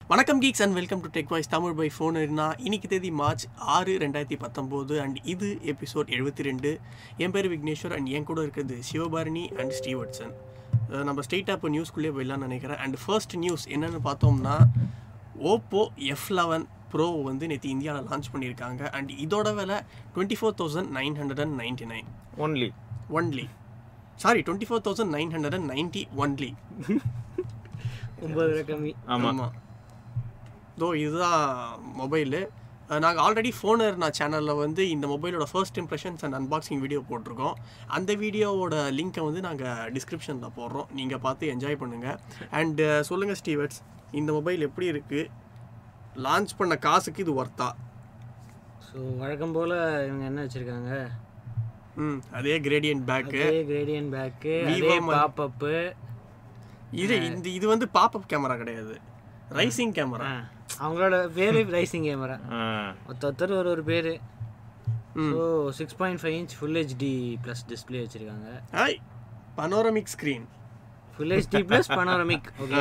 வணக்கம் geeks and welcome to tech voice Tamil by phone நான் இன்னைக்கு தேதி மார்ச் ஆறு ரெண்டாயிரத்தி பத்தொம்போது அண்ட் இது எபிசோட் எழுபத்தி ரெண்டு என் பேர் விக்னேஸ்வர் அண்ட் என் கூட இருக்கிறது சிவபாரணி அண்ட் ஸ்டீவர்ட்சன் அஹ் நம்ம ஸ்ட்ரெயிட்டாக இப்போ நியூஸ்குள்ளே போயிடலாம்னு நினைக்கிறேன் அண்ட் ஃபர்ஸ்ட் நியூஸ் என்னென்னு பார்த்தோம்னா ஓப்போ எஃப் லெவன் ப்ரோ வந்து நேற்று இந்தியாவில் லான்ச் பண்ணியிருக்காங்க அண்ட் இதோட விலை twenty four thousand nine hundred and ninety nine only only sorry twenty four thousand nine hundred and ninety only ஒன்பது ரூபா கம்மி ஆமா ஆமாம் தோ இதுதான் மொபைலு நாங்கள் ஆல்ரெடி ஃபோனர் நான் சேனலில் வந்து இந்த மொபைலோட first impressions and unboxing video போட்டிருக்கோம் அந்த வீடியோவோட லிங்க்கை வந்து நாங்கள் டிஸ்கிரிப்ஷனில் போடுறோம் நீங்கள் பார்த்து என்ஜாய் பண்ணுங்கள் அண்ட் சொல்லுங்கள் ஸ்டீவர்ட்ஸ் இந்த மொபைல் எப்படி இருக்குது லான்ச் பண்ண காசுக்கு இது ஒர்த்தா ஸோ வழக்கம் போல் இவங்க என்ன வச்சுருக்காங்க ம் அதே கிரேடியன்ட் பேக்கு அதே கிரேடியன் பேக்கு Vivo அதே ம- பாப்பப்பு இது இந்த இது வந்து பாப்அப் கேமரா கிடையாது ரைசிங் கேமரா அவங்களோட பேரு ரைசிங் கேமரா ஆ, ஒருத்தர் ஒரு ஒரு பேர் so six point five inch full HD plus display வச்சுருக்காங்க hi panoramic screen full HD plus panoramic okay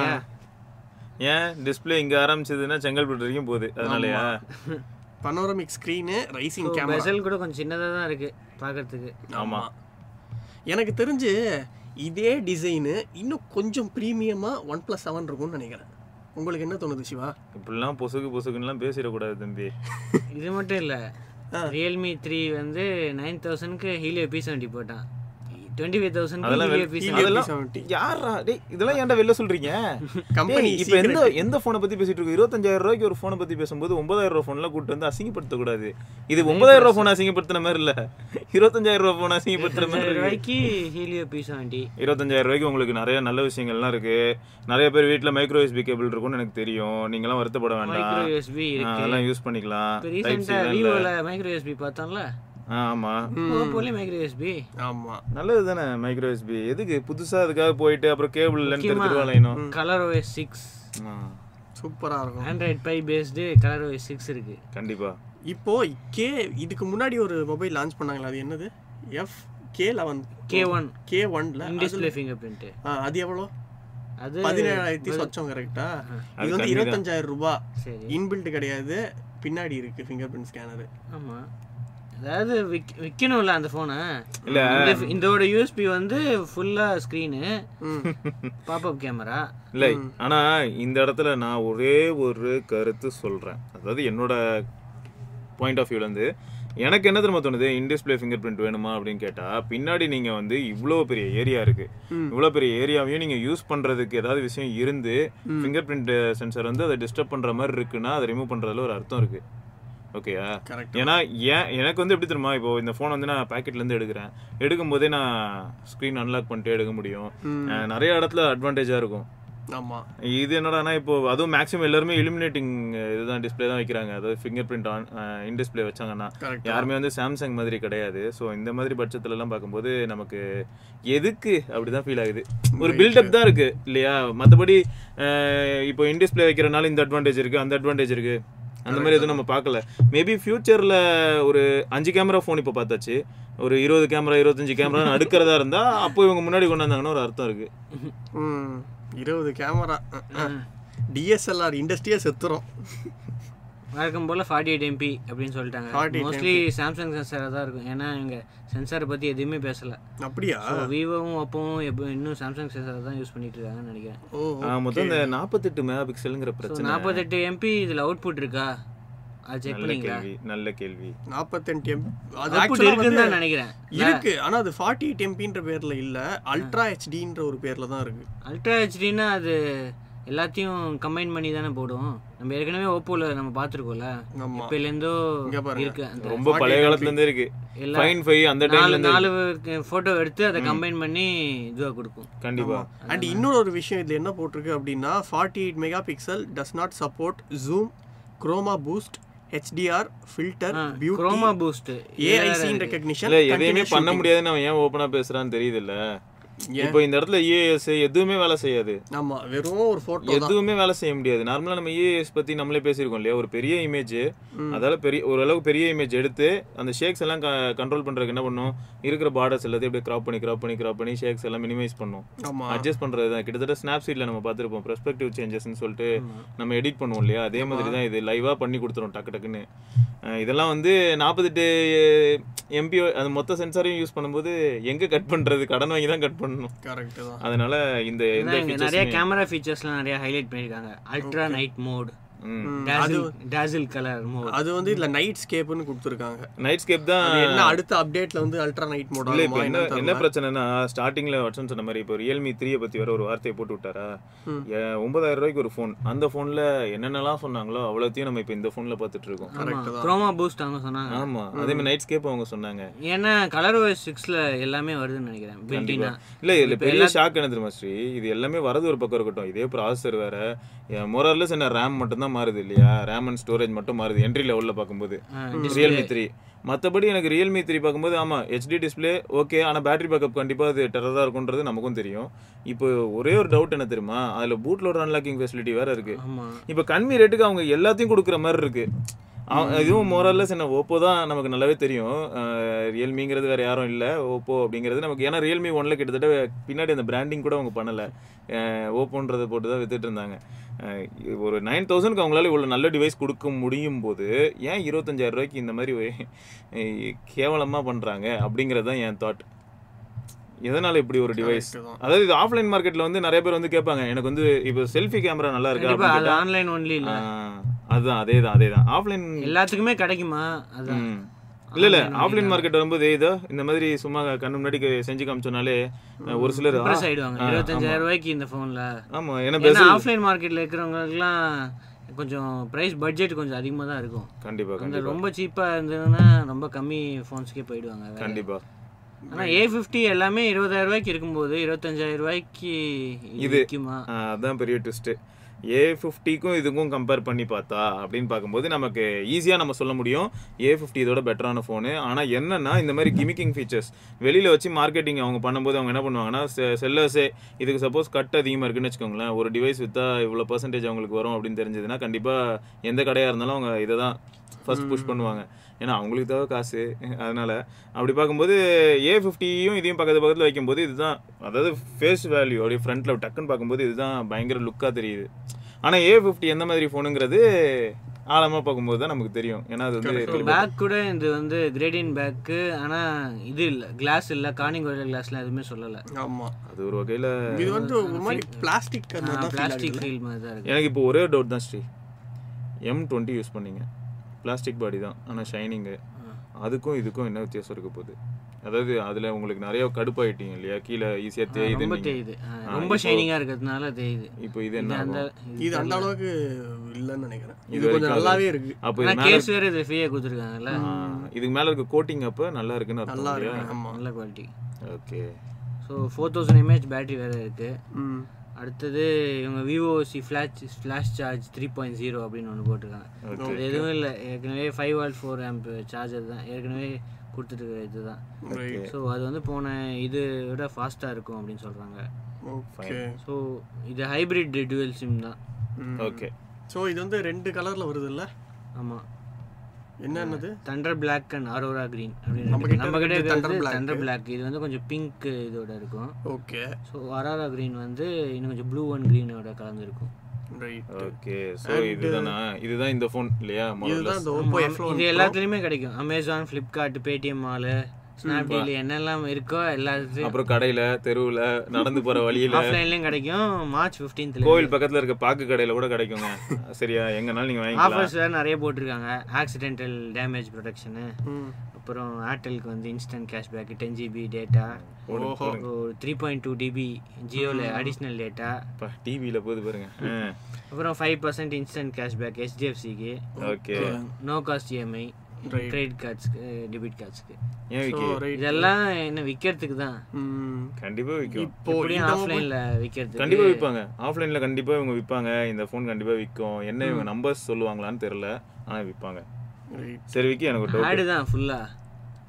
ஏன் டிஸ்ப்ளே இங்க ஆரம்பிச்சதுன்னா செங்கல்பட்டு வரைக்கும் போகுது அதனாலயா panoramic screen rising camera bezel கூட கொஞ்சம் சின்னதாக தான் இருக்குது பார்க்கறதுக்கு ஆமா எனக்கு தெரிஞ்சு இதே டிசைனு இன்னும் கொஞ்சம் ப்ரீமியமாக ஒன் ப்ளஸ் செவன் இருக்கும்னு நினைக்கிறேன் உங்களுக்கு என்ன தோணுது சிவா இப்படிலாம் பொசுக்கு பொசுக்குன்னுலாம் பேசிடக்கூடாது தம்பி இது மட்டும் இல்லை ஆ. ரியல்மி த்ரீ வந்து நைன் தௌசண்ட்க்கு ஹீலியோ பி செவன்ட்டி போட்டான் டுவெண்ட்டி ஃபைவ் தௌசண்ட்க்கு அதெல்லாம் ஹீலியோ பி Helio செவன்ட்டி அதெல்லாம் P70. யாரா டேய் இதெல்லாம் ஏன்டா வெளில சொல்றீங்க Company டேய், இப்ப எந்த எந்த போனை பத்தி பேசிட்டு இருக்கோம் இருபத்தஞ்சாயிரம் ரூபாய்க்கு ஒரு போனை பத்தி பேசும்போது ஒன்பதாயிரம் ரூபாய் போன்லாம் கூட்டு வந்து அசிங்கப்படுத்த கூடாது இது ஒன்பதாயிரம் ரூபாய் போன் அசிங்கப்படுத்தின மாதிரி இல்ல இருபத்தஞ்சாயிரம் ரூபாய் போன் அசிங்கப்படுத்துற மாதிரி இருக்கு ரூபாய்க்கு ஹீலியோ பி செவன்ட்டி இருபத்தஞ்சாயிரம் ரூபாய்க்கு உங்களுக்கு நிறைய நல்ல விஷயங்கள்லாம் இருக்கு நிறைய பேர் வீட்ல மைக்ரோ யூஎஸ்பி கேபிள் இருக்கும்னு எனக்கு தெரியும் நீங்களாம் வருத்தப்பட மைக்ரோ வேண்டாம் யூஎஸ்பி ஆ, இருக்கு அதெல்லாம் யூஸ் பண்ணிக்கலாம் இப்போ டைப் ரீசெண்டாக விவோவில் மைக்ரோ யூஎஸ்பி பார்த்தோம்ல ஆ ஆமா ஓப்போலே மைக்ரோ யூஎஸ்பி ஆமாம் நல்லது தானே மைக்ரோ யூஎஸ்பி எதுக்கு புதுசா அதுக்காக போயிட்டு அப்புறம் கேபிள் லென்த் முக்கியமா எடுத்துருவாலைனும் கலர் ஓஎஸ் சிக்ஸ் சூப்பராக இருக்கும் Android Pie based colour OS six இருக்கு கண்டிப்பா இப்போ கே இதுக்கு முன்னாடி ஒரு மொபைல் லான்ச் பண்ணாங்களா அது என்னது F K eleven K one K ஒன்ல இன்டிஸ்பிளே ஃபிங்கர் பிரிண்ட் அது எவ்வளோ அது பதினேழாயிரத்தி சொச்சம் கரெக்டா அது இது வந்து கம்மிதான். இருபத்தஞ்சாயிரம் ரூபாய் சரி இன்பில்ட் கிடையாது பின்னாடி இருக்கு ஃபிங்கர் பிரிண்ட் ஸ்கேனரு ஆமா அதாவது விக் விற்கணும்ல அந்த ஃபோனை இல்ல. இதோட யூஎஸ்பி வந்து ஃபுல்லா ஸ்க்ரீனு பாப்அப் கேமரா இல்லை ஆனா இந்த இடத்துல நான் ஒரே ஒரு கருத்து சொல்றேன் அதாவது என்னோட பாயிண்ட் ஆஃப் வியூல இருந்து எனக்கு என்ன தெரியுமா தோணுது இன்டிஸ்பிளே ஃபிங்கர் பிரிண்ட் வேணுமா அப்படின்னு கேட்டா பின்னாடி நீங்க வந்து இவ்வளோ பெரிய ஏரியா இருக்கு இவ்வளோ பெரிய ஏரியாவையும் நீங்க யூஸ் பண்றதுக்கு ஏதாவது விஷயம் இருந்து ஃபிங்கர் பிரிண்ட் சென்சர் வந்து அதை டிஸ்டர்ப் பண்ற மாதிரி இருக்குன்னா அதை ரிமூவ் பண்றதுல ஒரு அர்த்தம் இருக்கு ஓகேயா கரெக்ட் ஏன்னா ஏன் எனக்கு வந்து எப்படி தெரியுமா இப்போ இந்த ஃபோன் வந்து நான் பாக்கெட்ல இருந்து எடுக்கிறேன் எடுக்கும் போதே நான் ஸ்க்ரீன் அன்லாக் பண்ணிட்டு எடுக்க முடியும் அஹ் நிறைய இடத்துல அட்வான்டேஜா இருக்கும் ஆமா இது என்னடானா இப்போ அதுவும் மேக்ஸிமம் எல்லாருமே இலுமினேட்டிங் இதுதான் டிஸ்ப்ளே தான் வைக்கிறாங்க அதாவது fingerprint on in display வச்சாங்கன்னா கரெக்ட் யாருமே வந்து சாம்சங் மாதிரி கிடையாது ஸோ இந்த மாதிரி பட்சத்துல எல்லாம் பார்க்கும்போது நமக்கு எதுக்கு அப்படிதான் ஃபீல் ஆகுது ஒரு பில்டப் தான் இருக்கு இல்லையா மற்றபடி இப்போ இன் டிஸ்பிளே வைக்கிறனால இந்த அட்வான்டேஜ் இருக்கு அந்த அட்வான்டேஜ் இருக்கு அந்த மாதிரி எதுவும் நம்ம பார்க்கல மேபி ஃபியூச்சர்ல ஒரு அஞ்சு கேமரா ஃபோன் இப்போ பார்த்தாச்சு ஒரு இருபது கேமரா இருபத்தஞ்சு கேமரா அடுக்கிறதா இருந்தா அப்போ இவங்க முன்னாடி கொண்டு வந்தாங்கன்னா ஒரு அர்த்தம் இருக்கு ம் இருபது கேமரா டிஎஸ்எல்ஆர் இண்டஸ்ட்ரியே செத்துரும் வழக்கம் போல ஃபார்ட்டி எயிட் எம்பி அப்படின்னு சொல்லிட்டாங்க 48 மோஸ்ட்லி சாம்சங் சென்சாராக தான் இருக்கும் ஏன்னா இவங்க சென்சாரை பத்தி எதுவுமே பேசல அப்படியா விவோவும் அப்பவும் எப்போ இன்னும் சாம்சங் சென்சார் தான் யூஸ் பண்ணிட்டு இருக்காங்கன்னு நினைக்கிறேன் ஓ ஆ, மொத்தம் இந்த நாற்பத்தெட்டு மெகா பிக்சலுங்கிற ஸோ பிரச்சனை நாற்பத்தெட்டு எம்பி இதில் அவுட்புட் இருக்கா அது செக் நல்ல பண்ணீங்களா கேள்வி நல்ல கேள்வி நாற்பத்தெட்டு எம் அது அவுட்புட் actually இருக்குன்னு வந்து தான் நினைக்கிறேன் இருக்கு ஆனா அது ஃபார்ட்டி எயிட் எம்பின்ற பேர்ல இல்ல அல்ட்ரா ஹெச்டின்ற ஒரு பேர்ல தான் இருக்கு அல்ட்ரா ஹெச்டினா அது எல்லாத்தையும் கம்பைன் பண்ணி தானே போடும் நம்ம ஏற்கனவே ஓப்போல நம்ம பார்த்துருக்கோம்ல ஆமா இப்போலேருந்தோ இங்க பாருங்க. இருக்கு அந்த ரொம்ப பழைய காலத்துல இருந்தே இருக்கு எல்லா ஃபைன் ஃபைவ் அந்த டைம்ல நாலு இருந்து நாலு ஃபோட்டோ எடுத்து அதை கம்பைன் பண்ணி இதுவாக கொடுக்கும் கண்டிப்பா அண்ட் இன்னொரு ஒரு விஷயம் இதுல என்ன போட்டிருக்கு அப்படின்னா forty eight mega pixel does not support zoom chroma boost HDR filter beauty chroma boost AIC recognition இல்ல எதையுமே பண்ண முடியாதுன்னு அவன் ஏன் ஓப்பனா பேசுறான்னு தெரியுது இல்ல இப்போ இந்த இடத்துல இஏஎஸ் எதுவுமே வேலை செய்யாது ஆமா வெறும் ஒரு போட்டோ தான் எதுவுமே வேலை செய்ய முடியாது நார்மலா நம்ம இஏஎஸ் பத்தி நம்மளே பேசியிருக்கோம் இல்லையா ஒரு பெரிய இமேஜ் அதால பெரிய ஓரளவுக்கு பெரிய இமேஜ் எடுத்து அந்த ஷேக்ஸ் எல்லாம் கண்ட்ரோல் பண்றதுக்கு என்ன பண்ணும் இருக்கிற பார்டர்ஸ் எல்லாத்தையும் அப்படியே கிராப் பண்ணி கிராப் பண்ணி கிராப் பண்ணி ஷேக்ஸ் எல்லாம் மினிமைஸ் பண்ணும் ஆமா அட்ஜஸ்ட் பண்றது தான் கிட்டத்தட்ட ஸ்னாப் சீட்ல நம்ம பார்த்துருப்போம் பெர்ஸ்பெக்டிவ் சேஞ்சஸ்னு சொல்லிட்டு நம்ம எடிட் பண்ணுவோம் இல்லையா அதே மாதிரி தான் இது லைவா பண்ணி கொடுத்துரும் டக்கு டக்குன்னு அஹ் இதெல்லாம் வந்து நாற்பத்தெட்டு எம்பி அந்த மொத்த சென்சாரையும் யூஸ் பண்ணும்போது எங்க கட் பண்றது கடன் வாங்கி தான் கட் பண்ணணும் கரெக்ட் தான் அதனால இந்த எந்த அதான் இங்க நிறைய features கேமரா ஃபீச்சர்ஸ்லாம் நிறைய ஹைலைட் பண்ணிருக்காங்க அல்ட்ரா நைட் மோட் ம். டாசில் டாசில் கலர் மோட் அது வந்து இதுல நைட் ஸ்கேப்னு கொடுத்துருக்காங்க நைட் ஸ்கேப் தான் அது என்ன அடுத்த அப்டேட்ல வந்து அல்ட்ரா நைட் மோட் இல்ல இப்ப ஆகுமா என்ன என்ன என்ன பிரச்சனைனா ஸ்டார்டிங்ல வட்சன் சொன்ன மாதிரி இப்போ ரியல்மி த்ரீயை பத்தி வேற ஒரு வார்த்தையை போட்டு விட்டாரா ஏ, ஒன்பதாயிரம் ரூபாய்க்கு ஒரு ஃபோன் அந்த ஃபோன்ல என்னென்னலாம் சொன்னாங்களோ அவ்வளோத்தையும் நம்ம இப்போ இந்த ஃபோன்ல பார்த்துட்டு இருக்கோம் ஆமா குரோமா பூஸ்ட் அவங்க சொன்னாங்க ஆமா அதே மாதிரி நைட் ஸ்கேப் அவங்க சொன்னாங்க ஏன்னா கலர் ஓஎஸ் சிக்ஸ்ல எல்லாமே வருதுன்னு நினைக்கிறேன் பில்டினா இல்ல இதுல பெரிய ஷாக் என்ன தெரியுமா ஸ்ரீ இது எல்லாமே வரது ஒரு பக்கம் இருக்கட்டும் இதே ப்ராசஸர் வேற மொரர்லஸ் என்ன ரேம் மட்டும் தான் மாறுது இல்லையா ரேம் அண்ட் ஸ்டோரேஜ் மட்டும் மாறுது என்ட்ரி லெவல்ல பார்க்கும்போது ரியல்மி த்ரீ மற்றபடி எனக்கு ரியல்மி த்ரீ பார்க்கும்போது ஆமா ஹெச்டி டிஸ்பிளே ஓகே ஆனா பேட்டரி பேக்கப் கண்டிப்பா அது டெரரா இருக்கும்ன்றது நமக்கும் தெரியும் இப்போ ஒரே ஒரு டவுட் என்ன தெரியுமா அதுல பூட் லோட் அன்லாக்கிங் ஃபெசிலிட்டி வேற இருக்கு ஆமா இப்போ கம்மி ரேட்டுக்கு அவங்க எல்லாத்தையும் கொடுக்குற மாதிரி இருக்கு அவ- இதுவும் மோரல்லஸ் என்ன ஓப்போ தான் நமக்கு நல்லாவே தெரியும் ரியல்மிங்கிறது வேற யாரும் இல்லை ஓப்போ அப்படிங்கிறது நமக்கு ஏன்னா ரியல்மி ஒன்ல கிட்டத்தட்ட பின்னாடி அந்த பிராண்டிங் கூட அவங்க பண்ணல ஓப்போன்றதை போட்டு தான் வித்துட்டு இருந்தாங்க அஹ் ஒரு நைன் தௌசண்ட்க்கு அவங்களால இவ்வளோ நல்ல டிவைஸ் கொடுக்க முடியும் போது ஏன் இருபத்தஞ்சாயிரம் ரூபாய்க்கு இந்த மாதிரி ஒரு- கேவலமா பண்றாங்க அப்படிங்கிறது தான் என் தாட் எதனால இப்படி ஒரு டிவைஸ் Correct தான். அதாவது இது ஆஃப்லைன் மார்க்கெட்ல வந்து நிறைய பேர் வந்து கேட்பாங்க எனக்கு வந்து இப்போ செல்ஃபி கேமரா நல்லா இருக்கா கண்டிப்பா அப்படின்னு அது ஆன்லைன் ஒன்லி இல்ல ஆஹ் அதுதான் அதேதான் அதேதான் ஆஃப்லைன் எல்லாத்துக்குமே கிடைக்குமா அதான் இல்ல இல்ல ஆஃப்லைன் மார்க்கெட் வரும்போது இதோ இந்த மாதிரி சும்மா கண்ணு முன்னாடி செஞ்சு காமிச்சோனாலே அஹ் ஒரு சிலர் ஆ, இம்ப்ரெஸ் ஆயிடுவாங்க இருபத்தஞ்சாயிரம் ரூபாய்க்கு இந்த போன்ல ஆமா ஏன்னா ஏன்னா பெசல் ஆஃப்லைன் மார்க்கெட்ல இருக்கிறவங்களுக்குலாம் கொஞ்சம் பிரைஸ் பட்ஜெட் கொஞ்சம் அதிகமா தான் இருக்கும் கண்டிப்பா அந்த கண்டிப்பா ரொம்ப சீப்பா இருந்ததுன்னா ரொம்ப கம்மி ஃபோன்ஸ்க்கே போயிடுவாங்க வேற. கண்டிப்பா ஆனா ஏ ஃபிஃப்டி எல்லாமே இருபதாயிரம் ரூபாய்க்கு இருக்கும்போது இருபத்தஞ்சாயிரம் ரூபாய்க்கு இது விக்குமா ஆஹ் அதான் பெரிய ட்விஸ்ட் ஏ ஃபிஃப்டிக்கும் இதுக்கும் கம்பேர் பண்ணி பார்த்தா அப்படின்னு பார்க்கும்போது நமக்கு ஈஸியாக நம்ம சொல்ல முடியும் ஏ ஃபிஃப்டி இதோட பெட்டரான ஃபோனு ஆனால் என்னன்னா இந்த மாதிரி கிமிக்கிங் ஃபீச்சர்ஸ் வெளியில் வச்சு மார்க்கெட்டிங் அவங்க பண்ணும்போது அவங்க என்ன பண்ணுவாங்கன்னா செல்லர்ஸே இதுக்கு சப்போஸ் கட் அதிகமாக இருக்குன்னு வச்சுக்கோங்களேன் ஒரு டிவைஸ் விற்றா இவ்வளோ பர்சன்டேஜ் அவங்களுக்கு வரும் அப்படின்னு தெரிஞ்சதுன்னா கண்டிப்பாக எந்த கடையாக இருந்தாலும் அவங்க இதை தான் ஃபர்ஸ்ட் புஷ் பண்ணுவாங்க ஏன்னா அவங்களுக்கு தேவை காசு அதனால அப்படி பார்க்கும்போது ஏ ஃபிஃப்டியும் இதையும் பக்கத்து பக்கத்தில் வைக்கும்போது இதுதான் அதாவது ஃபேஸ் வேல்யூ அப்படியே ஃப்ரண்ட்டில் டக்குன்னு பார்க்கும்போது இதுதான் பயங்கர லுக்காக தெரியுது ஆனால் ஏ ஃபிஃப்டி எந்த மாதிரி ஃபோனுங்கிறது ஆழமாக பார்க்கும்போது தான் நமக்கு தெரியும் ஏன்னா அது வந்து பேக் கூட இது வந்து கிரேடியன் பேக்கு ஆனா இது இல்ல கிளாஸ் இல்ல கார்னிங் கிளாஸ்ல எதுவுமே சொல்லல ஆமா அது ஒரு வகையில் இது வந்து ஒரு மாதிரி பிளாஸ்டிக் பிளாஸ்டிக் ஃபீல் மாதிரி தான் இருக்கு எனக்கு இப்போ ஒரே டவுட் தான் ஸ்ரீ எம் டுவெண்ட்டி யூஸ் பண்ணீங்க பிளாஸ்டிக் பாடி தான் ஆனால் ஷைனிங்கு அதுக்கும் இதுக்கும் என்ன வித்தியாசம் இருக்க போகுது அதாவது அதில் உங்களுக்கு நிறைய கடுப்பாயிட்டீங்க இல்லையா கீழே ஈஸியாக தேயுது ரொம்ப தேயுது ஆ, ரொம்ப ஷைனிங்கா இருக்கிறதுனால தேயுது இப்போ இது என்ன அந்த ஆகும்? இது அந்த அளவுக்கு இல்லைன்னு நினைக்கிறேன் இது இது கொஞ்சம் வரைக்கும் நல்லாவே இருக்கு அப்போ ஆனா இது மேலே கேஸ் வேற இது ஃப்ரீயா கொடுத்துருக்காங்கல்ல இதுக்கு மேலே இருக்க கோட்டிங் அப்போ நல்லா இருக்குன்னு நல்லா அர்த்தம் இல்லையா இருக்கு ஆமா நல்ல quality okay so four thousand mAh battery வேற இருக்கு ம் அடுத்தது இவங்க Vivo C flash flash charge three point zero அப்படின்னு ஒன்று போட்டிருக்காங்க அது எதுவும் இல்லை ஏற்கனவே five volt four amp charger தான் ஏற்கனவே கொடுத்துட்டு இருக்கிற இதுதான் ரைட் ஸோ அது வந்து போன இது விட ஃபாஸ்ட்டாக இருக்கும் அப்படின்னு சொல்கிறாங்க ஓகே ஸோ இது ஹைபிரிட் டுவெல் சிம் தான் ஓகே ஸோ இது வந்து ரெண்டு கலர்ல வருது இல்ல ஆமாம் என்னன்னது thunder black and aurora green அப்படின்னு நம்ம இருக்கு. கிட்ட நம்ம கிட்ட இருக்கிறது இருக்கிறது Thunder Black. தண்டர் பிளாக் இது வந்து கொஞ்சம் பிங்க் இதோட இருக்கும் ஓகே ஸோ அரோரா கிரீன் வந்து இன்னும் கொஞ்சம் ப்ளூ அண்ட் க்ரீனோட கலந்துருக்கும் ரைட் ஓகே ஸோ இதுதானா இதுதான் இந்த ஃபோன் இல்லையா இதுதான் இந்த ஆமா, ஓப்போ எஃப் இது எல்லாத்துலயுமே கிடைக்கும் Amazon Flipkart Paytm mall Snapdeal என்னெல்லாம் இருக்கோ எல்லாத்துலயும் அப்புறம் கடையில தெருவுல நடந்து போற வழியில ஆஃப்லைன்லயும் கிடைக்கும் மார்ச் 15th ல கோவில் பக்கத்துல இருக்க பாக்கு கடையில கூட கிடைக்குங்க சரியா எங்கனாலும் நீங்க வாங்கிக்கலாம் ஆஃபர்ஸ் வேற நிறைய போட்டிருக்காங்க ஆக்சிடென்டல் டேமேஜ் ப்ரொடெக்ஷனு ம் அப்புறம் ஏர்டெலுக்கு வந்து instant cashback ten GB data ஓஹோ த்ரீ பாயிண்ட் டூ டிபி ஜியோவில் அடிஷ்னல் டேட்டா டிவியில போகுது பாருங்க அப்புறம் ஃபைவ் பர்சன்ட் இன்ஸ்டன்ட் கேஷ்பேக் ஹெச்டிஎஃப்சிக்கு okay no cost EMI right credit கார்ட்ஸ்க்கு டெபிட் கார்ட்ஸ்க்கு ஏன் ஸோ விக்கி ரைட் இதெல்லாம் என்ன விற்கிறதுக்கு தான் ம் கண்டிப்பா விற்கும் இப்போ எப்படியும் இந்த ஆஃப்லைனில் விற்கிறதுக்கு கண்டிப்பா விற்பாங்க ஆஃப்லைன்ல கண்டிப்பா இவங்க விற்பாங்க இந்த ஃபோன் கண்டிப்பா விற்கும் என்ன இவங்க நம்பர்ஸ் சொல்லுவாங்களான்னு தெரியல ஆனா விற்பாங்க ரைட் சரி விக்கி எனக்கு ஒரு டவுட் ஆடு தான் ஃபுல்லா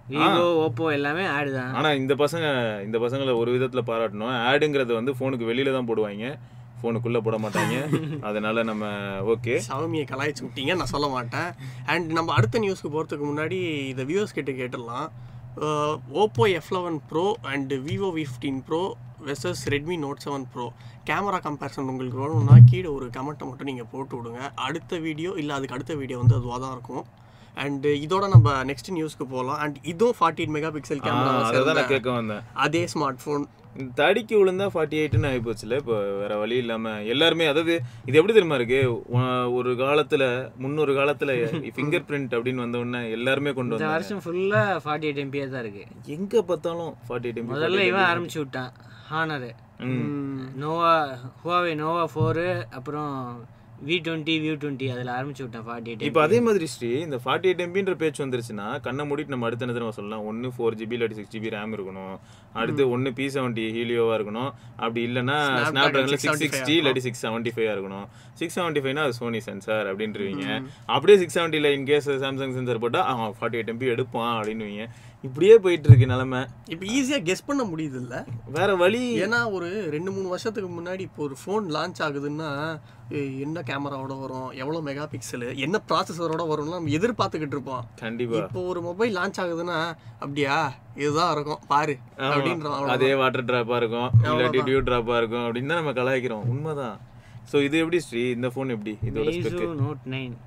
விவோ ஓப்போ எல்லாமே ஆடு தான் ஆனா இந்த பசங்க இந்த பசங்களை ஒரு விதத்துல பாராட்டணும் ஆடுங்கிறது வந்து ஃபோனுக்கு வெளியில தான் போடுவாங்க ஃபோனுக்குள்ள போட மாட்டாங்க அதனால நம்ம ஓகே சாமியை கலாய்ச்சி விட்டீங்க நான் சொல்ல மாட்டேன் அண்ட் நம்ம அடுத்த நியூஸ்க்கு போகிறதுக்கு முன்னாடி இதை வியூவர்ஸ் கிட்ட கேட்டுடலாம் Oppo F eleven Pro and Vivo V fifteen Pro versus Redmi note seven Pro camera comparison உங்களுக்கு வேணும்னா கீழே ஒரு கமெண்ட்டை மட்டும் நீங்கள் போட்டு விடுங்க அடுத்த வீடியோ இல்லை அதுக்கு அடுத்த வீடியோ வந்து அதுவாக தான் இருக்கும் அண்ட் இதோட நம்ம நெக்ஸ்ட் நியூஸ்க்கு போகலாம் அண்ட் இதுவும் ஃபார்ட்டி எயிட் மெகா பிக்சல் அதை தான் நான் கேமரா கேட்க வந்தேன் அதே ஸ்மார்ட் ஃபோன் இந்த தடிக்கு விழுந்தா ஃபார்ட்டி எயிட்னு ஆகிப்போச்சுல இப்போ வேற வழி இல்லாம எல்லாருமே அதாவது இது எப்படி தெரியுமா இருக்கு உ- ஒரு காலத்துல முன்னொரு காலத்துல ஃபிங்கர் பிரிண்ட் அப்படின்னு வந்த உடனே எல்லாருமே கொண்டு இந்த வந்தாங்க வருஷம் ஃபுல்லா ஃபார்ட்டி எயிட் எம்பியாக தான் இருக்கு எங்க பார்த்தாலும் ஃபார்ட்டி எயிட் முதல்ல இவன் ஆரம்பிச்சு விட்டான் Honor Nova Huawei Nova four அப்புறம் வி டுவெண்ட்டி வியூ டுவெண்ட்டி அதில் ஆரம்பிச்சு விட்டான் ஃபார்ட்டி எயிட் இப்போ அதே மாதிரி ஸ்ரீ இந்த ஃபார்ட்டி எயிட் எம்பின்ற பேச்சு வந்துருச்சுன்னா கண்ணை மூடிட்டு நம்ம அடுத்த என்ன தெரியுமா சொல்லலாம் ஒன்று ஃபோர் ஜிபி இல்லாட்டி சிக்ஸ் ஜிபி ரேம் இருக்கணும் அடுத்து ஒன்று பி செவன்ட்டி ஹீலியோவாக இருக்கணும் அப்படி இல்லைன்னா ஸ்னாப் ட்ராகனில் சிக்ஸ் சிக்ஸ்டி இல்லாட்டி சிக்ஸ் செவன்ட்டி ஃபைவ் இருக்கணும் சிக்ஸ் செவன்ட்டி ஃபைவ்னா அது சோனி சென்சார் அப்படின்றவீங்க அப்படியே சிக்ஸ் செவன்ட்டியில் இன்கேஸ் சாம்சங் சென்சார் போட்டால் அவன் ஃபார்ட்டி எயிட் எம்பி எடுப்பான் அப்படின்னுவீங்க இப்படியே போயிட்டு இருக்கு நிலமை இப்போ ஈஸியாக கெஸ் பண்ண முடியுது இல்லை வேற வழி ஏன்னா ஒரு ரெண்டு மூணு வருஷத்துக்கு முன்னாடி இப்போ ஒரு ஃபோன் லான்ச் ஆகுதுன்னா ஏய், என்ன கேமராவோட வரும் எவ்வளோ மெகா பிக்சலு என்ன ப்ராசஸரோட வரும்னு நம்ம எதிர்பார்த்துக்கிட்டு இருப்போம் கண்டிப்பா இப்போ ஒரு மொபைல் லான்ச் ஆகுதுன்னா அப்படியா இதுதான் இருக்கும் பாரு அப்படின்றோம் அவ்வளவுதான். அதே வாட்டர் டிராப்பா இருக்கும் இல்லாட்டி டியூ டிராப்பா இருக்கும் அப்படின்னு தான் நம்ம கலாய்க்கிறோம் உண்மைதான் சோ இது எப்படி ஸ்ரீ இந்த ஃபோன் எப்படி இதோட ஸ்பெக் மேசு நோட் நைன்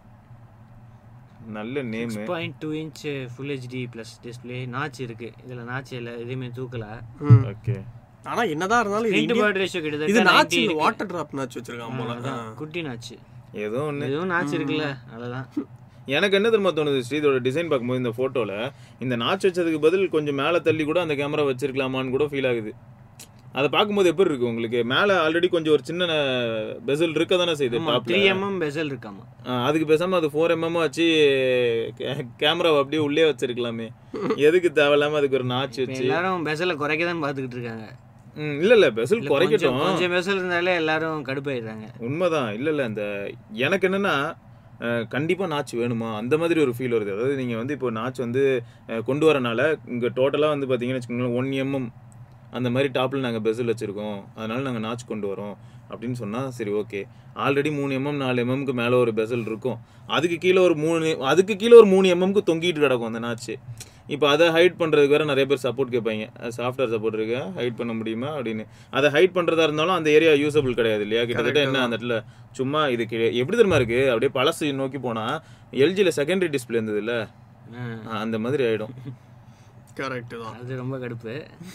நல்ல நேம் point two inch full HD plus display notch இருக்கு இதில் நாச் இல்லை எதுவுமே தூக்கல ம். ஓகே ஆனா என்னதான் இருந்தாலும் இது ரெண்டு India- பேர்ட் ரேஷியோ இது கிட்டத்தட்ட நாச்சு 90 இருக்கு. வாட்டர் டிராப் நாச்சு வச்சிருக்கான் போல அதான், குட்டி நாச்சு ஏதோ ஒண்ணு எதுவும் நாச்சு இருக்குல்ல அவ்வளோதான் எனக்கு என்ன தெரியுமா தோணுது ஸ்ரீ இதோட டிசைன் பார்க்கும்போது இந்த போட்டோல இந்த நாச் வச்சதுக்கு பதில் கொஞ்சம் மேலே தள்ளி கூட அந்த கேமரா வச்சிருக்கலாமான்னு கூட ஃபீல் ஆகுது அதை பார்க்கும்போது எப்படி இருக்கு உங்களுக்கு மேலே ஆல்ரெடி கொஞ்சம் ஒரு சின்ன பெசல் இருக்க தானே செய்யுது டாப்ல த்ரீ எம்எம் பெசல் இருக்காமா ஆ, அதுக்கு பேசாம அது ஃபோர் எம்எம் வச்சு கேமராவை அப்படியே உள்ளே வச்சிருக்கலாமே எதுக்கு தேவையில்லாம அதுக்கு ஒரு நாச்சு இப்ப வச்சு எல்லாரும் பெசலை குறைக்க தான் பார்த்துக்கிட்டு இருக்காங்க ம், இல்ல இல்ல பெசல் கொஞ்சம் குறைக்கட்டும் கொஞ்சம் பெசல் இருந்தாலே எல்லாரும் கடுப்பாயிடுறாங்க உண்மைதான் இல்ல இல்ல இந்த எனக்கு என்னன்னா அஹ், கண்டிப்பா நாச்சு வேணுமா அந்த மாதிரி ஒரு ஃபீல் வருது அதாவது நீங்க வந்து இப்போ நாச்சு வந்து அஹ், கொண்டு வரனால இங்க டோட்டலா வந்து பாத்தீங்கன்னு வச்சுக்கோங்களேன் ஒன் எம்எம் அந்த மாதிரி டாப்ல நாங்க பெசல் வச்சிருக்கோம் அதனால நாங்க நாச்சு கொண்டு வரோம் அப்படின்னு சொன்னா சரி ஓகே ஆல்ரெடி மூணு எம்எம் நாலு எம்எம்க்கு மேல ஒரு பெசல் இருக்கும் அதுக்கு கீழே ஒரு மூணு அதுக்கு கீழே ஒரு மூணு எம்எம்க்கு தொங்கிட்டு கிடக்கும் அந்த நாச்சு இப்போ அதை ஹைட் பண்ணுறதுக்கு வேற நிறைய பேர் சப்போர்ட் கேட்பாங்க சாஃப்ட்வேர் சப்போர்ட் இருக்கு ஹைட் பண்ண முடியுமா அப்படின்னு அதை ஹைட் பண்ணுறதா இருந்தாலும் அந்த ஏரியா யூசபிள் கிடையாது இல்லையா கிட்டத்தட்ட என்ன அந்த இடத்துல சும்மா இதுக்கு எப்படி தெரியுமா இருக்கு அப்படியே பழசு நோக்கி போனா எல்ஜியில் செகண்டரி டிஸ்பிளே இருந்தது இல்ல ஆ, அந்த மாதிரி ஆயிடும் கரெக்ட் தான் அது ரொம்ப கடுப்பு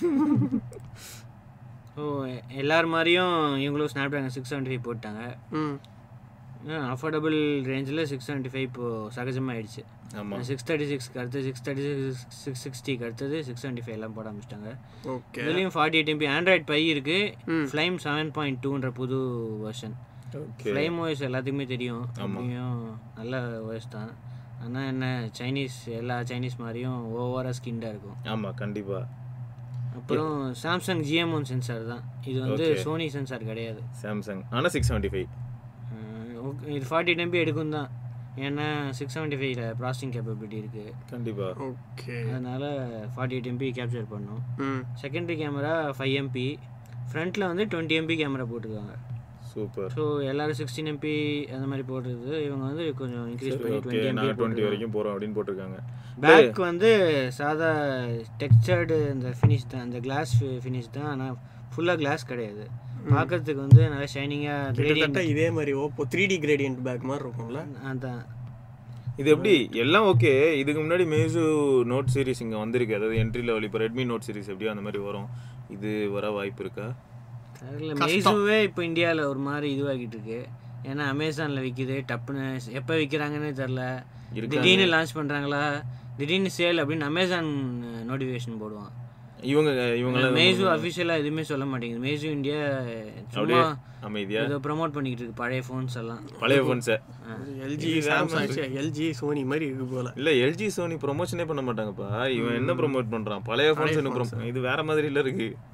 ஓ எல்லார் மாதிரியும் இவங்களும் Snapdragon six seventy five போட்டாங்க ம் அஃபோர்டபுள் ரேஞ்சில் சிக்ஸ் செவன்ட்டி ஃபைவ் இப்போ சகஜமாக ஆயிடுச்சு ஆமா சிக்ஸ் தேர்ட்டி சிக்ஸ்க்கு அடுத்து சிக்ஸ் தேர்ட்டி சிக்ஸ் சிக்ஸ் சிக்ஸ்டிக்கு அடுத்தது சிக்ஸ் செவன்ட்டி ஃபைவ் எல்லாம் போட ஆரம்பிச்சிட்டாங்க ஓகே இதுலேயும் forty eight MP Android Pie இருக்கு ம். ஃப்ளைம் செவன் பாயிண்ட் டூன்ற புது வெர்ஷன் ஓகே ஃப்ளைம் ஓஎஸ் எல்லாத்துக்குமே தெரியும் அப்படியும் நல்ல ஓஎஸ் தான் ஆனால் என்ன சைனீஸ் எல்லா சைனீஸ் மாதிரியும் ஓவராக ஸ்கின்டாக இருக்கும் ஆமா கண்டிப்பா அப்புறம் சாம்சங் ஜிஎம் ஒன் சென்சார் தான் இது வந்து Okay. சோனி சென்சார் கிடையாது சாம்சங் ஆனா six seventy five ah okay, இது ஃபார்ட்டி எம்பி எடுக்கும் தான் ஏன்னா சிக்ஸ் செவன்ட்டி ஃபைவ்ல ப்ராசஸிங் கேப்பபிலிட்டி இருக்குது கண்டிப்பா ஓகே அதனால் ஃபார்ட்டி எயிட் எம்பி கேப்சர் பண்ணும் ம் செகண்டரி கேமரா ஃபைவ் எம்பி ஃப்ரண்ட்டில் வந்து டுவெண்ட்டி எம்பி கேமரா போட்டிருக்காங்க சூப்பர் ஸோ எல்லாரும் சிக்ஸ்டீன் எம்பி அந்த மாதிரி போடுறது இவங்க வந்து கொஞ்சம் இன்க்ரீஸ் பண்ணி ஓகே டுவெண்ட்டி நாங்கள் எம்பி டுவெண்ட்டி வரைக்கும் போறோம் அப்படின்னு போட்டிருக்காங்க பேக் வந்து சாதா டெக்ஸ்டர்டு இந்த ஃபினிஷ் தான் அந்த கிளாஸ் ஃபினிஷ் தான் ஆனால் ஃபுல்லாக கிளாஸ் கிடையாது பார்க்கறதுக்கு வந்து நல்லா ஷைனிங்காக கிரேடியன்ட் கிட்டத்தட்ட இதே மாதிரி Oppo three D gradient back மாதிரி இருக்கும்ல அதான் இது எப்படி எல்லாம் ஓகே இதுக்கு முன்னாடி மேசு நோட் சீரிஸ் இங்கே வந்திருக்கு அதாவது என்ட்ரி லெவல் இப்போ ரெட்மி நோட் சீரிஸ் எப்படியோ அந்த மாதிரி வரும் இது வர வாய்ப்பு இருக்கா தெரியல மெய்சுவே இப்போ இந்தியாவில் ஒரு மாதிரி இதுவாகிட்டு இருக்கு ஏன்னா அமேசானில் விற்கிது டப்புன்னு எப்போ விற்கிறாங்கன்னே தெரில திடீர்னு லான்ச் பண்ணுறாங்களா திடீர்னு சேல் அப்படின்னு அமேசான் நோட்டிஃபிகேஷன் போடுவான் இவங்க இவங்கெல்லாம் மேசு அஃபிஷியலாக எதுவுமே சொல்ல மாட்டேங்குது மேசு இந்தியா சும்மா அமைதியா ஏதோ ப்ரோமோட் பண்ணிக்கிட்டு இருக்கு பழைய ஃபோன்ஸ் எல்லாம் பழைய ஃபோன்ஸை எல்ஜி சாம்சங் எல்ஜி சோனி மாதிரி இருக்கு போல இல்ல எல்ஜி சோனி ப்ரொமோஷனே பண்ண மாட்டாங்கப்பா இவன் என்ன ப்ரோமோட் பண்றான் பழைய ஃபோன்ஸ் என்ன ப்ரொமோ இது வேற மாதிரி இல்ல இருக்கு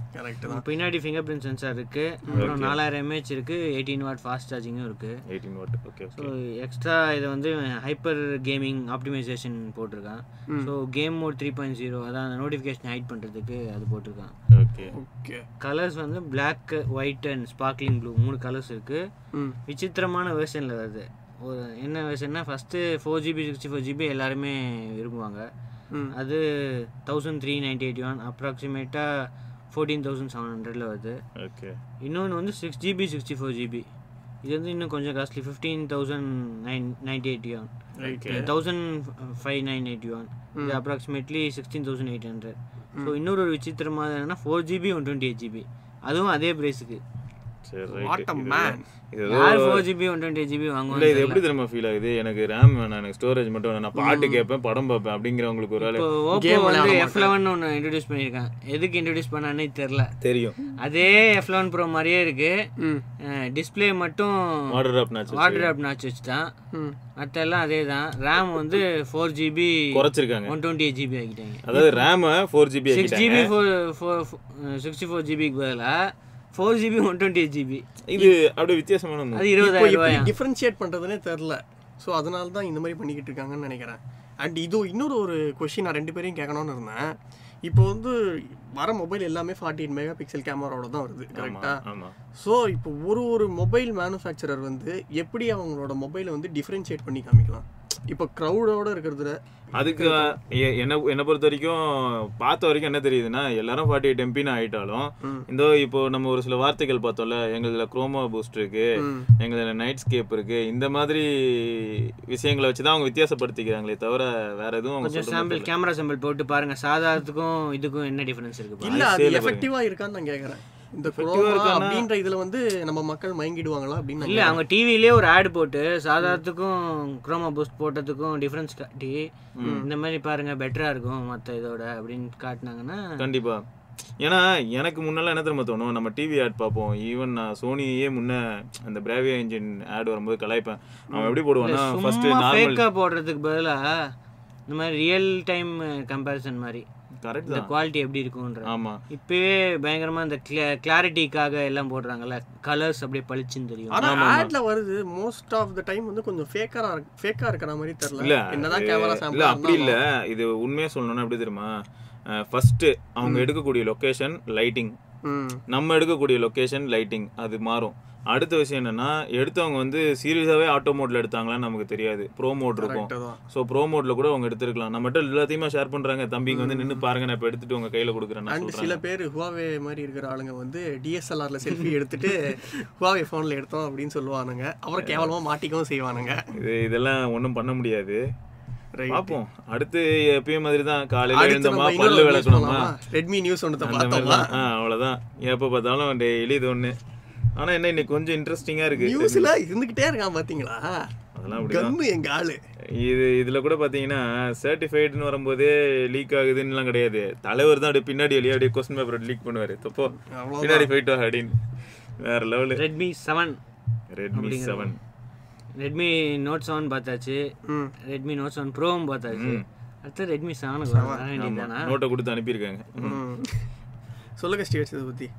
கரெக்ட் தான் பின்னாடி ஃபிங்கர் பிரிண்ட் சென்சார் இருக்கு அப்புறம் நாலாயிரம் எம்ஏஹெச் இருக்கு எயிட்டீன் வாட் ஃபாஸ்ட் சார்ஜிங்கும் இருக்கு eighteen watt okay so extra இதை வந்து ஹைப்பர் கேமிங் ஆப்டிமைசேஷன் போட்டிருக்கான் so game mode three point zero அதான் அந்த நோட்டிஃபிகேஷன் ஹைட் பண்ணுறதுக்கு அது போட்டிருக்கான் ஓகே ஓகே கலர்ஸ் வந்து Black white and sparkling blue மூணு கலர்ஸ் இருக்கு ம் விசித்திரமான வெர்ஷனில் வருது ஒரு என்ன வெர்ஷன்னா first four GB sixty four GB எல்லாருமே விரும்புவாங்க ம் அது thousand three ninety eighty one அப்ராக்சிமேட்டாக ஃபோர்டீன் தௌசண்ட் செவன் ஹண்ட்ரடில் வருது ஓகே இன்னொன்று வந்து six GB sixty four GB இது வந்து இன்னும் கொஞ்சம் costly fifteen thousand nine ninety eighty one okay thousand five nine eighty one இது approximately sixteen thousand eight hundred so இன்னொரு ஒரு விசித்திரமாக என்னன்னா four GB one twenty eight GB அதுவும் அதே ப்ரைஸுக்கு சரி What ரைட் a man. இது யார் four GB one twenty eight GB இல்ல வாங்குவாங்க இது எப்படி தெரியுமா ஃபீல் ஆகுது எனக்கு ரேம் வேணாம் எனக்கு ஸ்டோரேஜ் மட்டும் வேணாம் நான் பாட்டு கேட்பேன் படம் பார்ப்பேன் அப்படிங்கிறவங்களுக்கு ஒரு வேலை இப்போ ஓப்போ வந்து எஃப் லெவன் ஒன்று இன்ட்ரடியூஸ் பண்ணியிருக்கான் எதுக்கு இன்ட்ரடியூஸ் பண்ணானே தெரில தெரியும் அதே எஃப் லெவன் ப்ரோ மாதிரியே இருக்கு ம் டிஸ்பிளே மட்டும் வாட்டர் ஆப் நாச்சு வாட்டர் ஆப் நாச்சு வச்சுட்டான் ம் மற்ற எல்லாம் அதே தான் ரேம் வந்து ஃபோர் ஜிபி குறைச்சிருக்காங்க ஒன் டுவெண்ட்டி எயிட் ஜிபி ஆக்கிட்டாங்க அதாவது RAM four GB six GB four four sixty four ஜிபிக்கு பதிலாக four GB one twenty eight GB இது அப்படியே வித்தியாசமான ஒண்ணு. அது இப்போ இருபதாயிரம் எப்படி ரூபாயா டிஃபரன்ஷியேட் பண்ணுறதுனே தெரில ஸோ அதனால தான் இந்த மாதிரி பண்ணிக்கிட்டு இருக்காங்கன்னு நினைக்கிறேன் அண்ட் இது இன்னொரு ஒரு கொஷின் நான் ரெண்டு பேரையும் கேட்கணும்னு இருந்தேன் இப்போ வந்து வர மொபைல் எல்லாமே ஃபார்ட்டி எயிட் மெகா பிக்சல் கேமராவோட தான் வருது கரெக்டா ஆமா ஸோ இப்போ ஒரு ஒரு மொபைல் மேனுஃபேக்சரர் வந்து எப்படி அவங்களோட மொபைலை வந்து டிஃப்ரென்ஷியேட் பண்ணி காமிக்கலாம் இப்போ க்ரௌடோட இருக்கிறதுல அதுக்கு எ- என்ன என்னை பொறுத்த வரைக்கும் பார்த்த வரைக்கும் என்ன தெரியுதுன்னா எல்லாரும் ஃபார்ட்டி எயிட் எம்பின்னு ஆயிட்டாலும் ம். இந்த இப்போ நம்ம ஒரு சில வார்த்தைகள் பார்த்தோம்ல எங்களுதுல குரோமா பூஸ்ட் இருக்கு ம். எங்களுதுல நைட் ஸ்கேப் இருக்கு இந்த மாதிரி விஷயங்களை வச்சு தான் அவங்க வித்தியாசப்படுத்திக்கிறாங்களே தவிர வேற எதுவும் அவங்க கொஞ்சம் சொல்ற மாதிரி சாம்பிள் கேமரா சாம்பிள் போட்டு பாருங்க சாதாரணத்துக்கும் இதுக்கும் என்ன டிஃபரன்ஸ் இருக்கு பாருங்க. இல்ல அது சரி, எஃபெக்டிவா இருக்கான்னு நான் கேக்குறேன் இந்த Effective-ஆ குரோமா இருக்கான்னா- அப்படின்ற இதுல வந்து நம்ம மக்கள் மயங்கிடுவாங்களா அப்படின்னு நான் இல்ல அவங்க டிவிலே ஒரு ஆட் போட்டு சாதாரணத்துக்கும் குரோமா பூஸ்ட் போட்டதுக்கும் டிஃபரன்ஸ் காட்டி இந்த மாதிரி பாருங்க பெட்டரா இருக்கும் மத்த இதோட அப்படின்னு காட்டினாங்கன்னா கண்டிப்பா ஏன்னா எனக்கு முன்னெல்லாம் என்ன தெரியுமா தோணும் நம்ம டிவி ஆட் பார்ப்போம் ஈவன் நான் சோனியே முன்ன அந்த பிராவியா இன்ஜின் ஆட் வரும்போது கலாய்ப்பேன் அவன் எப்படி போடுவான்னா ஃபர்ஸ்ட் சும்மா நார்மல் ஃபேக்கா போடுறதுக்கு பதிலா இந்த மாதிரி ரியல் டைம் கம்பேரிசன் மாதிரி கரெக்ட் இந்த தான் குவாலிட்டி எப்படி இருக்கும்ன்ற ஆமா இப்பவே பயங்கரமா இந்த கிளாரிட்டிக்காக எல்லாம் போடுறாங்கல்ல கலர்ஸ் அப்படியே பளிச்சுன்னு தெரியும் ஆனா ஆட்ல வருது மோஸ்ட் ஆஃப் த டைம் வந்து கொஞ்சம் ஃபேக்கரா ஃபேக்கா இருக்கிற மாதிரி இல்ல தெரியல என்னதான் கேமரா இல்ல சாம்பிள் அப்படி இல்ல இது உண்மையா சொல்லணும்னா எப்படி தெரியுமா ஃபர்ஸ்ட் அவங்க எடுக்கக்கூடிய லொகேஷன் லைட்டிங் ம் நம்ம எடுக்கக்கூடிய லொகேஷன் லைட்டிங் அது மாறும் அடுத்த விஷயம் என்னன்னா எடுத்தவங்க வந்து சீரியஸாவே ஆட்டோ மோட்ல எடுத்தாங்களான்னு நமக்கு தெரியாது ப்ரோ மோட் இருக்கும் கரெக்ட் தான் ஸோ ப்ரோ மோட்ல கூட அவங்க எடுத்திருக்கலாம் நம்மகிட்ட எல்லாத்தையுமே ஷேர் பண்றாங்க தம்பிங்க வந்து நின்னு பாருங்க நான் இப்ப எடுத்துட்டு உங்க கையில கொடுக்குறேன் நான் அண்ட் சொல்றேன் சில பேர் ஹுவாவே மாதிரி இருக்கிற ஆளுங்க வந்து டிஎஸ்எல்ஆர்ல செல்ஃபி எடுத்துட்டு ஹுவாவே ஃபோன்ல எடுத்தோம் அப்படின்னு சொல்லுவானுங்க அப்புறம் கேவலமா மாட்டிக்கவும் செய்வானுங்க இது இதெல்லாம் ஒண்ணும் பண்ண முடியாது Right. பார்ப்போம் அடுத்து எப்பயும் மாதிரி தான் காலையில அடுத்து எழுந்தோமா நம்ம பல்லு இன்னொரு news விளக்கணுமா பண்ணலாமா? ரெட்மி நியூஸ் ஒன்று அந்த மாதிரி பார்த்தோமா தான் ஆ அவ்வளவுதான் எப்போ பார்த்தாலும் டெய்லி இது ஒண்ணு ஆனா என்ன இன்னைக்கு கொஞ்சம் இன்ட்ரெஸ்டிங்கா இருக்கு நியூஸ்ல இருந்துகிட்டே இருக்கான் பாத்தீங்களா அதெல்லாம் அப்படிதான் கம்மு எங்க ஆளு இது இதுல கூட பாத்தீங்கன்னா சர்டிஃபைடுன்னு வரும்போதே லீக் ஆகுதுன்னுலாம் கிடையாது தலைவர் தான் அப்படியே பின்னாடி வெளியே அப்படியே கொஸ்டின் பேப்பர் லீக் பண்ணுவாரு தப்போ அவ்வளவுதான். பின்னாடி போயிட்டு வா அப்படின்னு வேற level Redmi seven Redmi seven Redmi note seven பார்த்தாச்சு ம் ரெட்மி நோட் செவன் ப்ரோவும் பார்த்தாச்சு அடுத்து ரெட்மி செவனுக்கு வர வேண்டியதானா நோட்டை கொடுத்து அனுப்பியிருக்காங்க ம். சொல்லுங்க ஸ்டேட்ஸ் இதை பத்தி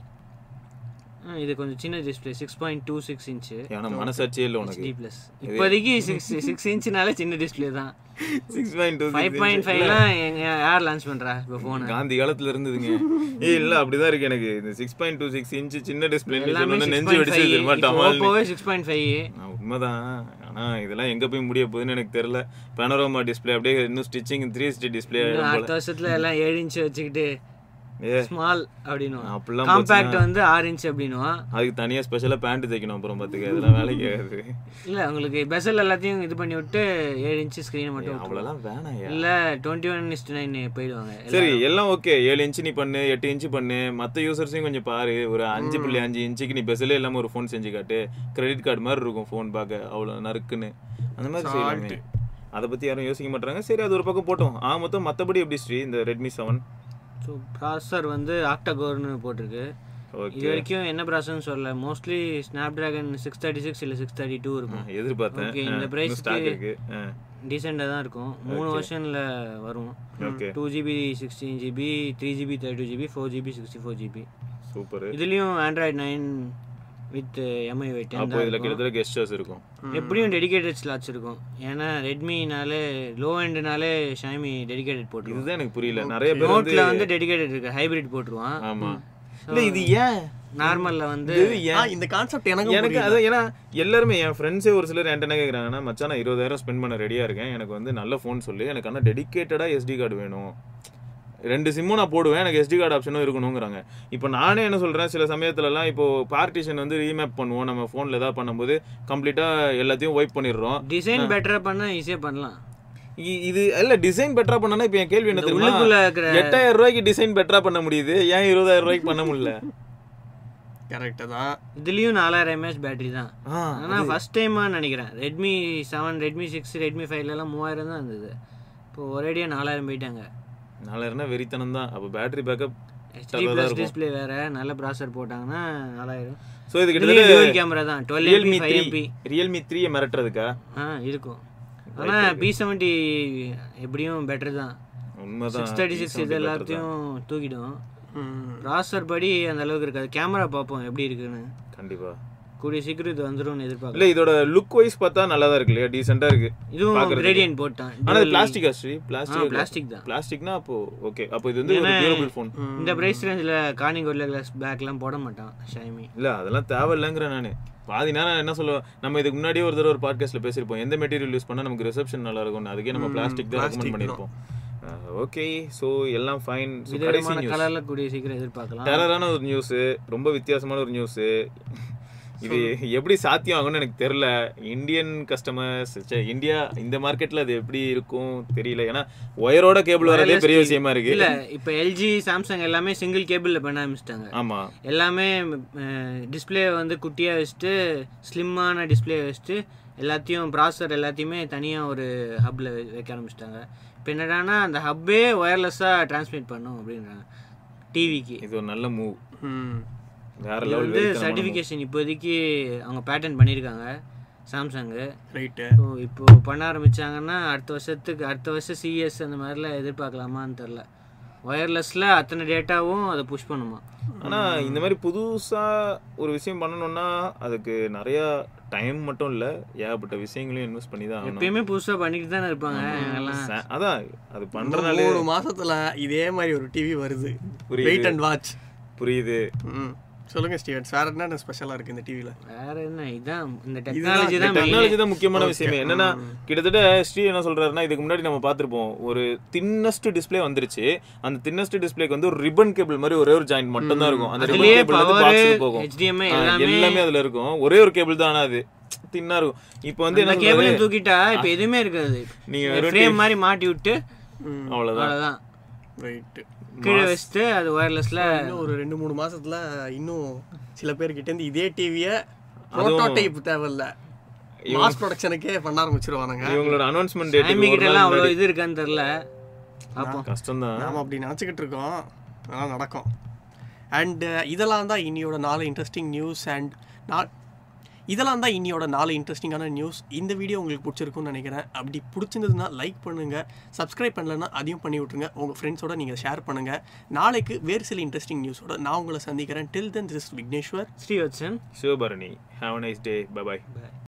இது கொஞ்சம் சின்ன display six point two six inch ஏன்னா மனசாட்சியே இல்லை உனக்கு டி ப்ளஸ் இப்போதைக்கு சிக்ஸ் சிக்ஸ் இன்ச்சுனாலே சின்ன டிஸ்பிளே தான் six point two five point ஃபைவ்லாம் எங்க யார் லான்ச் பண்றா இப்போ ஃபோனு காந்தி காலத்துல இருந்ததுங்க ஏய் இல்ல அப்படிதான் இருக்கு எனக்கு இந்த six point two six inch சின்ன டிஸ்பிளே எல்லாமே சொன்னோன்னு சிக்ஸ் நெஞ்சு பாயிண்ட் வெடிச்சு தெரியுமா ஃபைவ் டமால்னு ஓப்போவே சிக்ஸ் பாயிண்ட் ஃபைவ் நான் உண்மைதான் ஆனா இதெல்லாம் எங்க போய் முடிய போகுதுன்னு எனக்கு தெரியல பேனரோமா டிஸ்ப்ளே அப்படியே இன்னும் ஸ்டிச்சிங் த்ரீ ஸ்டி டிஸ்ப்ளே அடுத்த வருஷத்துல எல்லாம் ஏழு இன்ச் வச்சுக்கிட்டு ஏ ஸ்மால் அப்படின்னு அப்படிலாம் காம்பேக்ட் வந்து ஆறு இன்ச் அப்படின்னுவான் அதுக்கு தனியா ஸ்பெஷலா பேண்ட் தைக்கணும் அப்புறம் பாத்துக்க இதெல்லாம் வேலைக்கு ஆகாது இல்ல உங்களுக்கு பெசல் எல்லாத்தையும் இது பண்ணி விட்டு ஏழு இன்ச் ஸ்க்ரீன் மட்டும் விட்டுருவாங்க. அவ்வளவுலாம் வேணாம் இல்ல டுவெண்ட்டி ஒன் இஸ்ட் நைன் போயிடுவாங்க சரி எல்லாம் ஓகே ஏழு இன்ச்சு நீ பண்ணு எட்டு இன்ச்சு பண்ணு மத்த யூசர்ஸையும் கொஞ்சம் பாரு ஒரு அஞ்சு புள்ளி அஞ்சு இன்ச்சுக்கு நீ பெசலே இல்லாம ஒரு ஃபோன் செஞ்சு காட்டு கிரெடிட் கார்டு மாதிரி இருக்கும் ஃபோன் பார்க்க அவ்வளவு நறுக்குன்னு அந்த மாதிரி செய்யலாமே அதை பத்தி யாரும் யோசிக்க மாட்டாங்க சரி அது ஒரு பக்கம் போட்டோம் ஆ மொத்தம் மத்தபடி எப்படி ஸ்ரீ இந்த ரெட்மி செவன் ஸோ ப்ராசஸர் வந்து ஆக்டகோர்னு போட்டிருக்கு ஓகே இது வரைக்கும் என்ன ப்ராசஸ்னு சொல்லல mostly Snapdragon six thirty six இல்லை சிக்ஸ் தேர்ட்டி டூ இருக்கும் எதிர்பார்த்தேன் Okay, இந்த ஆ, price இன்னும் stock க்கு- இருக்கு டீசெண்டாக தான் இருக்கும் மூணு வருஷனில் வரும் okay two GB sixteen GB three GB thirty two GB four GB sixty four GB super இதுலேயும் ஆண்ட்ராய்டு நைன் வித் எம்ஐ வெயிட் அப்போ இதுல கிட்டத்தட்ட கெஸ்டர்ஸ் இருக்கும் எப்படியும் டெடிகேட்டட் ஸ்லாட்ஸ் இருக்கும் ஏன்னா ரெட்மினாலே லோ எண்டுனாலே ஷாமி டெடிகேட்டட் போட்டுருவோம் இதுதான் எனக்கு புரியல நிறைய பேர் வந்து நோட்டில் வந்து டெடிகேட்டட் இருக்கு ஹைபிரிட் போட்டுருவான் ஆமா இல்ல இது ஏன் நார்மலில் வந்து இது ஏன் ஆ, இந்த கான்செப்ட் எனக்கு எனக்கு அது ஏன்னா எல்லாருமே என் ஃப்ரெண்ட்ஸே ஒரு சிலர் என்கிட்ட என்ன கேட்குறாங்கன்னா மச்சான் நான் இருபதாயிரம் ஸ்பெண்ட் பண்ண ரெடியாக இருக்கேன் எனக்கு வந்து நல்ல ஃபோன் சொல்லு எனக்கு ஆனால் டெடிக்கேட்டடாக எஸ்டி கார்டு வேணும் ரெண்டு சிம்மும் நான் போடுவேன் எனக்கு எஸ்டி கார்டு ஆப்ஷனும் இருக்கணுங்கிறாங்க இப்போ நானே என்ன சொல்கிறேன் சில சமயத்துலலாம் இப்போ பார்ட்டிஷன் வந்து ரீமேப் பண்ணுவோம் நம்ம ஃபோனில் ஏதாவது பண்ணும்போது கம்ப்ளீட்டாக எல்லாத்தையும் ஒய்ப் பண்ணிடுறோம் டிசைன் பெட்டராக பண்ணால் ஈஸியாக பண்ணலாம் இ- இது இல்ல டிசைன் பெட்டரா பண்ணனா இப்போ என் கேள்வி என்ன தெரியுமா உள்ளுக்குள்ள இருக்கிற எட்டாயிரம் ரூபாய்க்கு டிசைன் பெட்டரா பண்ண முடியுது ஏன் இருபதாயிரம் ரூபாய்க்கு பண்ண முடியல கரெக்டு தான் இதுலேயும் நாலாயிரம் எம்ஏஹெச் பேட்டரி தான் ஆ, ஆனால் ஃபஸ்ட் டைமாக நினைக்கிறேன் Redmi seven Redmi six Redmi ஃபைவ்லலாம் மூவாயிரம் தான் இருந்தது இப்போ ஒரேடியாக நாலாயிரம் போயிட்டாங்க நாலாயிரம்னா வெறித்தனம் தான் அப்போ battery backup HD plus display வேற நல்ல ப்ராசர் போட்டாங்கன்னா நாலாயிரம் ஸோ இது இதுலேயும் கிட்டத்தட்ட dual கேமரா தான் dual Realme MP five three MP Realme த்ரீயை மிரட்டுறதுக்கா ஆ இருக்கும் ஆனால் பி செவன்ட்டி எப்படியும் பெட்டர் தான் உண்மைதான் சிக்ஸ் தேர்ட்டி சிக்ஸ் இது எல்லாத்தையும் தூக்கிடும் ம். ப்ராசர் படி அந்த அளவுக்கு இருக்காது கேமரா பார்ப்போம் எப்படி இருக்குன்னு கண்டிப்பா கூடிய சீக்கிரம் இது வந்துரும்னு எதிர்பார்க்கலாம் இல்ல இதோட லுக் வைஸ் பார்த்தா நல்லா தான் இருக்கு இல்லையா டீசெண்டா இருக்கு இதுவும் பார்க்கறதுக்கு. கிரேடியன்ட் போட்டான் ஆனா இது பிளாஸ்டிக் ஆஸ்ட்ரி பிளாஸ்டிக் பிளாஸ்டிக் தான் பிளாஸ்டிக்னா அப்போ ஓகே அப்போ இது வந்து ஒரு டியூரபிள் ஃபோன் இந்த பிரைஸ் ரேஞ்சில் கார்னிங் ஒரு கிளாஸ் பேக்லாம் போட மாட்டான் ஷைமி இல்ல அதெல்லாம் தேவையில்லைங்கிறேன் நானு பாதி நேரம் என்ன சொல்லுவேன் நம்ம இதுக்கு முன்னாடியே ஒரு தடவை ஒரு பாட்காஸ்ட்ல பேசியிருப்போம் எந்த மெட்டீரியல் யூஸ் பண்ணா நமக்கு ரிசப்ஷன் நல்லா இருக்கும் அதுக்கே நம்ம பிளாஸ்டிக் தான் ரெக்கமெண்ட் பண்ணியிருப்போம் ஓகே ஸோ எல்லாம் ஃபைன் ஸோ கடைசி விதவிதமான நியூஸ் கலரில் கூடிய சீக்கிரம் எதிர்பார்க்கலாம் டெரரான ஒரு நியூஸ் ரொம்ப வித்தியாசமான ஒரு நியூஸ் இது எப்படி சாத்தியம் ஆகும்னு எனக்கு தெரியல இந்தியன் கஸ்டமர்ஸ் இந்தியா இந்த மார்க்கெட்ல அது எப்படி இருக்கும் தெரியல ஏன்னா ஒயரோட கேபிள் வரதே பெரிய விஷயமா இருக்கு இல்ல இப்போ எல்ஜி சாம்சங் எல்லாமே சிங்கிள் கேபிளில் பண்ண ஆரம்பிச்சிட்டாங்க ஆமா எல்லாமே டிஸ்ப்ளே வந்து குட்டியாக வச்சுட்டு ஸ்லிம்மான டிஸ்ப்ளே வச்சுட்டு எல்லாத்தையும் ப்ராசர் எல்லாத்தையுமே தனியாக ஒரு ஹப்பில் வைக்க ஆரம்பிச்சிட்டாங்க இப்போ என்னடான்னா அந்த ஹப்பே ஒயர்லெஸ்ஸாக டிரான்ஸ்மிட் பண்ணும் அப்படின்றாங்க டிவிக்கு இது ஒரு நல்ல மூவ் ம் வேற இது லெவல் வந்து சர்டிஃபிகேஷன் இப்போதைக்கு அவங்க பேட்டன் பண்ணியிருக்காங்க சாம்சங்கு ரைட்டு ஸோ இப்போ பண்ண ஆரம்பிச்சாங்கன்னா அடுத்த வருஷத்துக்கு அடுத்த வருஷம் சிஎஸ் அந்த மாதிரிலாம் எதிர்பார்க்கலாமான்னு தெரில ஒயர்லெஸ்ல அத்தனை டேட்டாவும் அதை புஷ் பண்ணுமா ஆனா இந்த மாதிரி புதுசா ஒரு விஷயம் பண்ணணும்னா அதுக்கு நிறைய டைம் மட்டும் இல்ல ஏகப்பட்ட விஷயங்களையும் இன்வெஸ்ட் பண்ணி தான் ஆகணும் எப்பயுமே புதுசா பண்ணிட்டு தானே இருப்பாங்க இவங்கெல்லாம் ச- அதான் அது பண்றதுனால மூணு மாசத்துல இதே மாதிரி ஒரு டிவி வருது புரியுது. வெயிட் அண்ட் வாட்ச் புரியுது ம் சொல்லுங்க ஸ்டீவன்ஸ் வேற என்ன ஸ்பெஷலா இருக்கு இந்த டிவில வேற என்ன இதான் இந்த டெக்னாலஜி தான் டெக்னாலஜி தான் முக்கியமான விஷயமே என்னன்னா கிட்டத்தட்ட ஸ்ரீ என்ன சொல்றாருன்னா இதுக்கு முன்னாடி நம்ம பார்த்திருப்போம் ஒரு தின்னஸ்ட் டிஸ்ப்ளே வந்துருச்சு அந்த தின்னஸ்ட் டிஸ்ப்ளேக்கு வந்து ஒரு ரிப்பன் கேபிள் மாதிரி ஒரே ஒரு ஜாயிண்ட் மட்டும் தான் இருக்கும் அந்த ரிப்பன் அதுலயே கேபிள் வந்து power, பாக்ஸுக்கு போகும் HDMI ஆ, எல்லாமே எல்லாமே அதுல இருக்கும் ஒரே ஒரு கேபிள் தான் ஆனா அது தின்னா இருக்கும் இப்போ வந்து இந்த என்ன கேபிளையும் தூக்கிட்டா இப்போ எதுவுமே இருக்காது நீங்க ஃப்ரேம் மாதிரி மாட்டி விட்டு அவ்வளவுதான் அவ்வளோதான் ரைட்டு கீழே வச்சுட்டு அது ஒயர்லெஸ்ல இன்னும் ஒரு ரெண்டு மூணு மாசத்துல இன்னும் சில பேர்கிட்ட இருந்து இதே டிவியை ப்ரோட்டோடைப் தேவையில்ல மாஸ் ப்ரொடக்ஷனுக்கே பண்ண ஆரம்பிச்சிருவானுங்க இவங்களோட அனௌன்ஸ்மெண்ட் சாமி கிட்ட டேட் எல்லாம் அவ்வளோ இது இருக்கான்னு தெரில பார்ப்போம் கஷ்டம் தான் நாம அப்படி நினச்சிக்கிட்டு இருக்கோம் அதெல்லாம் நடக்கும் அண்ட் இதெல்லாம் தான் இன்னியோட நாலு இன்ட்ரெஸ்டிங் நியூஸ் அண்ட் நான் இதெல்லாம் தான் இன்னியோட நாலு இன்ட்ரெஸ்டிங்கான நியூஸ் இந்த வீடியோ உங்களுக்கு பிடிச்சிருக்கும்னு நினைக்கிறேன் அப்படி பிடிச்சிருந்ததுன்னா லைக் பண்ணுங்கள் சப்ஸ்கிரைப் பண்ணலன்னா அதையும் பண்ணி விட்ருங்க உங்கள் ஃப்ரெண்ட்ஸோட நீங்கள் ஷேர் பண்ணுங்கள் நாளைக்கு வேறு சில இன்ட்ரெஸ்டிங் நியூஸோட நான் உங்களை சந்திக்கிறேன் till then this Vigneshwar Srivatsan Sivabharani have nice day bye Bye.